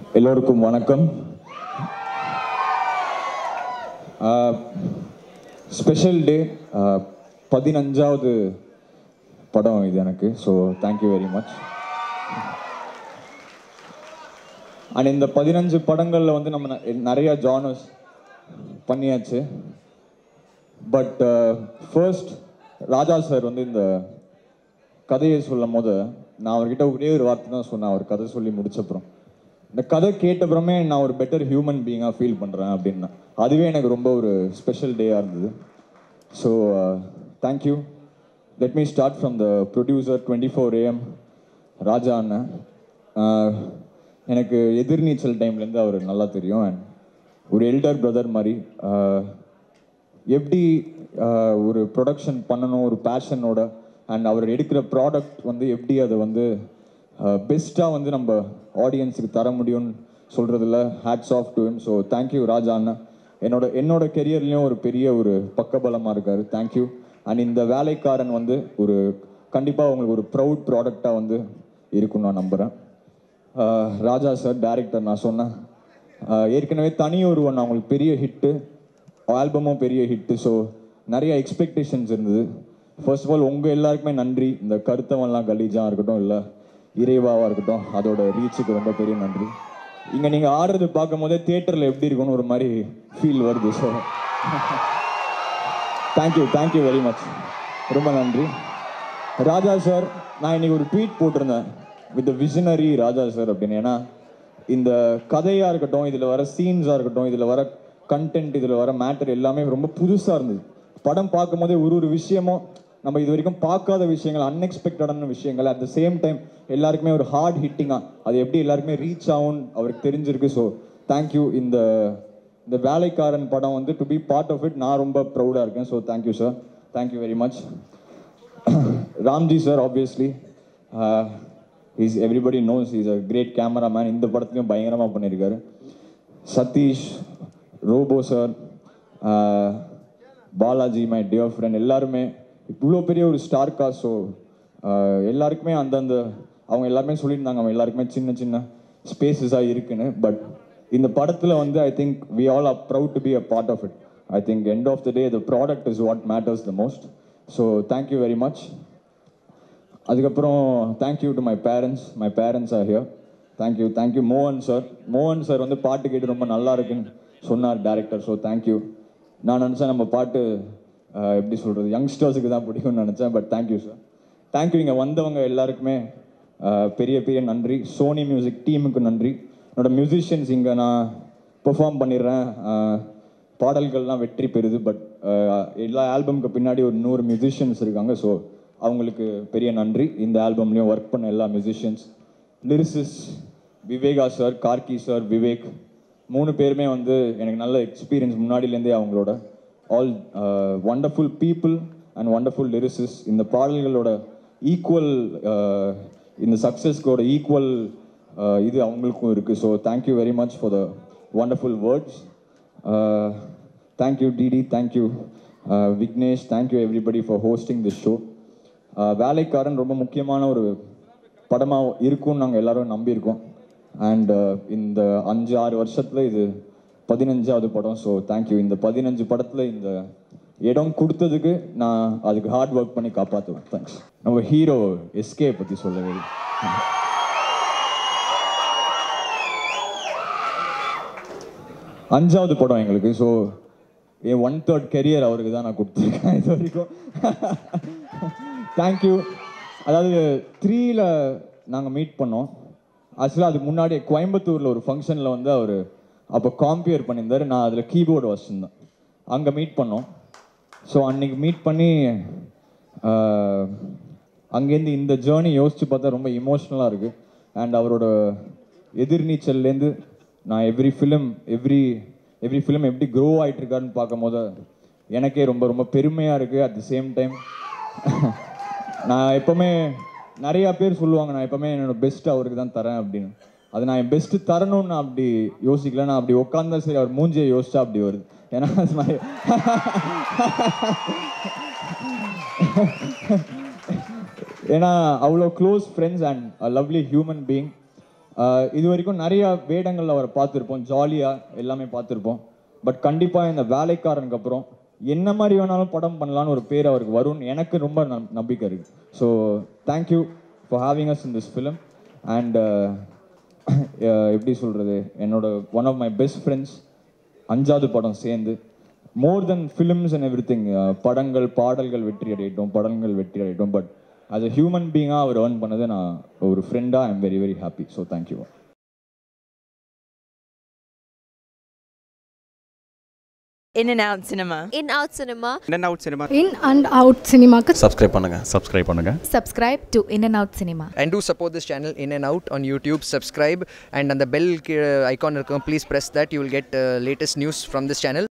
எல்லோருக்கும் வணக்கம் special day பதினஞ்சாவது படம் இது எனக்கு so thank you very much and இந்த பதினஞ்சு படங்களில் வந்து நம்ம ந- நிறைய ஜானர்ஸ் பண்ணியாச்சு பட் ஃபர்ஸ்ட் ராஜா சார் வந்து இந்த கதையை சொல்லும் போது நான் அவர்கிட்ட ஒரே ஒரு வார்த்தை தான் சொன்னேன் அவர் கதை சொல்லி முடிச்சப்புறம் இந்த கதை கேட்டப்புறமே நான் ஒரு பெட்டர் ஹியூமன் பீயிங்காக ஃபீல் பண்ணுறேன் அப்படின்னா அதுவே எனக்கு ரொம்ப ஒரு ஸ்பெஷல் டேயாக இருந்தது so thank you let me start from the producer twenty four AM Raja அண்ணன் Uh, எனக்கு எதிர்நீச்சல் டைம்லேருந்து அவர் நல்லா தெரியும் அண்ட் ஒரு எல்டர் பிரதர் மாதிரி Uh, எப்படி ஆஹ், ஒரு ப்ரொடக்ஷன் பண்ணணும் ஒரு பேஷனோட அண்ட் அவர் எடுக்கிற ப்ராடக்ட் வந்து எப்படி அதை வந்து பெஸ்ட்டாக வந்து நம்ம ஆடியன்ஸுக்கு தர முடியும்னு சொல்கிறதுல hats off to him so thank you Raja அண்ணா என்னோட என்னோட கெரியர்லேயும் ஒரு பெரிய ஒரு பக்கபலமாக இருக்கார் தேங்க்யூ அண்ட் இந்த வேலைக்காரன் வந்து ஒரு கண்டிப்பாக உங்களுக்கு ஒரு ப்ரௌட் ப்ராடக்டாக வந்து இருக்கும் நான் நம்புகிறேன் ஆஹ் ராஜா சார் டைரக்டர் நான் சொன்னேன் ஆஹ் ஏற்கனவே தனி ஒருவன் அவங்களுக்கு பெரிய ஹிட்டு ஆல்பமும் பெரிய ஹிட்டு ஸோ நிறைய எக்ஸ்பெக்டேஷன்ஸ் இருந்தது ஃபர்ஸ்ட் ஆஃப் ஆல் உங்கள் எல்லாருக்குமே நன்றி இந்த கருத்தவன்லாம் கலீஜாக இருக்கட்டும் இல்லை இறைவாவாக இருக்கட்டும் அதோட ரீச்சுக்கு ரொம்ப பெரிய நன்றி இங்கே நீங்கள் ஆடுறது பார்க்கும் போதே தியேட்டரில் எப்படி இருக்கும்னு ஒரு மாதிரி ஃபீல் வருது so thank you thank you very much ரொம்ப நன்றி ராஜா சார் நான் இன்னைக்கு ஒரு ட்வீட் போட்டிருந்தேன் வித் விஷனரி ராஜா சார் அப்படின்னு ஏன்னா இந்த கதையாக இருக்கட்டும் இதில் வர சீன்ஸாக இருக்கட்டும் இதில் வர கண்டென்ட் இதில் வர மேட்டர் எல்லாமே ரொம்ப புதுசாக இருந்தது படம் பார்க்கும்போதே ஒரு ஒரு விஷயமும் நம்ம இது வரைக்கும் பார்க்காத விஷயங்கள் அன்எக்ஸ்பெக்டடான விஷயங்கள் அட் த சேம் டைம் எல்லாருக்குமே ஒரு ஹார்ட் ஹிட்டிங்காக அது எப்படி எல்லாருக்குமே ரீச் ஆகும்னு அவருக்கு தெரிஞ்சிருக்கு ஸோ தேங்க்யூ இந்த இந்த வேலைக்காரன் படம் வந்து to be part of it நான் ரொம்ப ப்ரௌடாக இருக்கேன் so thank you sir thank you very much Ramji sir obviously is everybody knows is a great cameraman இந்த படத்துலையும் பயங்கரமாக பண்ணியிருக்காரு Sathish Robo sir Balaji my dear friend எல்லாருமே இவ்வளோ பெரிய ஒரு ஸ்டார் காஸ்ட் ஸோ எல்லாருக்குமே அந்தந்த அவங்க எல்லாருமே சொல்லியிருந்தாங்க அவங்க எல்லாருக்குமே சின்ன சின்ன ஸ்பேசஸாக இருக்குன்னு பட் இந்த படத்தில் வந்து I think we all R proud to be a part of it I think end of the day the product is what matters the most so thank you very much அதுக்கப்புறம் thank you to my parents my parents are here thank you thank you மோகன் sir மோகன் sir வந்து பாட்டு கேட்டு ரொம்ப நல்லா இருக்குன்னு சொன்னார் டேரக்டர் ஸோ தேங்க்யூ நான் நினச்சேன் நம்ம பாட்டு அஹ், எப்படி சொல்கிறது யங்ஸ்டர்ஸுக்கு தான் பிடிக்கும்னு நினச்சேன் பட் தேங்க்யூ சார் தேங்க்யூ இங்கே வந்தவங்க எல்லாருக்குமே அஹ், பெரிய பெரிய நன்றி சோனி மியூசிக் டீமுக்கு நன்றி என்னோட மியூசிஷியன்ஸ் இங்கே நான் பெர்ஃபார்ம் பண்ணிடுறேன் அஹ், பாடல்கள்லாம் வெற்றி பெறுது பட் எல்லா ஆல்பம்க்கு பின்னாடி ஒரு நூறு மியூசிஷியன்ஸ் இருக்காங்க ஸோ அவங்களுக்கு பெரிய நன்றி இந்த ஆல்பம்லேயும் ஒர்க் பண்ண எல்லா musicians lyricists Viveka sir Karki sir Vivek மூணு பேருமே வந்து எனக்கு நல்ல எக்ஸ்பீரியன்ஸ் முன்னாடிலேருந்தே அவங்களோட all wonderful people and wonderful lyricists இந்த பாடல்களோட ஈக்குவல் இந்த சக்ஸஸ்க்கோட ஈக்குவல் இது அவங்களுக்கும் இருக்குது so thank you very much for the wonderful words thank you DD thank you Vignesh thank you everybody for hosting this show Velaikkaran ரொம்ப முக்கியமான ஒரு படமாக இருக்கும்னு நாங்கள் எல்லாரும் நம்பியிருக்கோம் அண்ட் இந்த அஞ்சு ஆறு வருஷத்தில் இது பதினஞ்சாவது படம் ஸோ தேங்க்யூ இந்த பதினஞ்சு படத்தில் இந்த இடம் கொடுத்ததுக்கு நான் அதுக்கு ஹார்ட் ஒர்க் பண்ணி காப்பாற்றுவேன் தேங்க்ஸ் நம்ம ஹீரோ எஸ்கே பற்றி சொல்லவே இல்லை. அஞ்சாவது படம் எங்களுக்கு ஸோ என் ஒன் தேர்ட் கெரியர் அவருக்கு தான் நான் கொடுத்துருக்கேன் இது வரைக்கும் தேங்க்யூ அதாவது த்ரீல நாங்கள் மீட் பண்ணோம் ஆக்சுவலாக அதுக்கு முன்னாடி கோயம்புத்தூரில் ஒரு ஃபங்க்ஷனில் வந்து அவர் அப்போ காம்பியர் பண்ணியிருந்தாரு நான் அதில் கீபோர்டு வச்சுருந்தேன் அங்கே மீட் பண்ணோம் ஸோ அன்னைக்கு மீட் பண்ணி ஆஹ், அங்கேருந்து இந்த ஜேர்னி யோசிச்சு பார்த்தா ரொம்ப இமோஷ்னலாக இருக்குது அண்ட் அவரோட எதிர்நீச்சல்லேருந்து நான் every film every every film எப்படி க்ரோ ஆகிட்டு இருக்காருன்னு பார்க்கும்போது எனக்கே ரொம்ப ரொம்ப பெருமையாக இருக்குது அட் தி சேம் டைம் நான் எப்போவுமே நிறையா பேர் சொல்லுவாங்க நான் எப்போவுமே என்னோட பெஸ்ட் அவருக்கு தான் தரேன் அப்படின்னு அது நான் என் பெஸ்ட்டு தரணும்னு நான் அப்படி யோசிக்கல நான் அப்படி உட்காந்தா சரி அவர் மூஞ்சியை யோசிச்சா அப்படி வருது ஏன்னா அது மாதிரி ஏன்னா அவ்வளோ close friends and a lovely human being ah இது வரைக்கும் நிறைய வேடங்கள் அவரை பார்த்துருப்போம் ஜாலியாக எல்லாமே பார்த்துருப்போம் பட் கண்டிப்பாக இந்த வேலைக்காரனுக்கு அப்புறம் என்ன மாதிரி வேணாலும் படம் பண்ணலான்னு ஒரு பேர் அவருக்கு வரும்னு எனக்கு ரொம்ப நம்- நம்பிக்கை இருக்குது so thank you for having us in this film and எப்படி சொல்கிறது என்னோட one of my best friends அஞ்சாவது படம் சேர்ந்து more than films and everything படங்கள் பாடல்கள் வெற்றி அடையட்டும் படங்கள் வெற்றி அடையட்டும் பட் as a ஹியூமன் பீயிங்காக அவர் earn பண்ணது நான் ஒரு ஃப்ரெண்டாக I am very very happy so thank you In and out cinema. in out cinema In and out cinema. In and out சினிமாக்கு சப்ஸ்கிரைப் பண்ணுங்க சப்ஸ்கிரைப் பண்ணுங்க subscribe to In and Out Cinema. and do support this channel in and out on youtube subscribe and on the bell ki- icon இருக்கும், please press that you will get uh, latest news from this channel